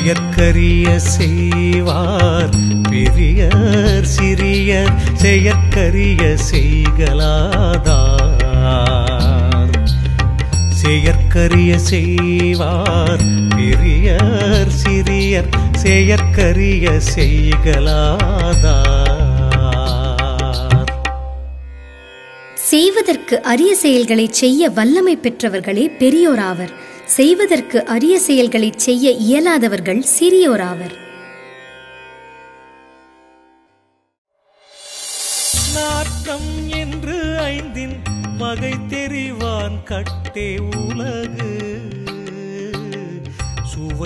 செயற்கரிய செய்வார் பெரியர் சிறியர் செயற்கரிய செய்கலாதார் செயற்கரிய செய்வார் பெரியர் சிறியர் செயற்கரிய செய்கலாதார் செய்வதற்கு அரிய செயல்களை செய்ய வல்லமை பெற்றவர்களே பெரியோராவர் செய்வதற்கு அரிய செயல்களை செய்ய இயலாதவர்கள் சிறியோராவர் நாட்டம் என்று ஐந்தின் வகை தெரிவான் கட்டே உலகு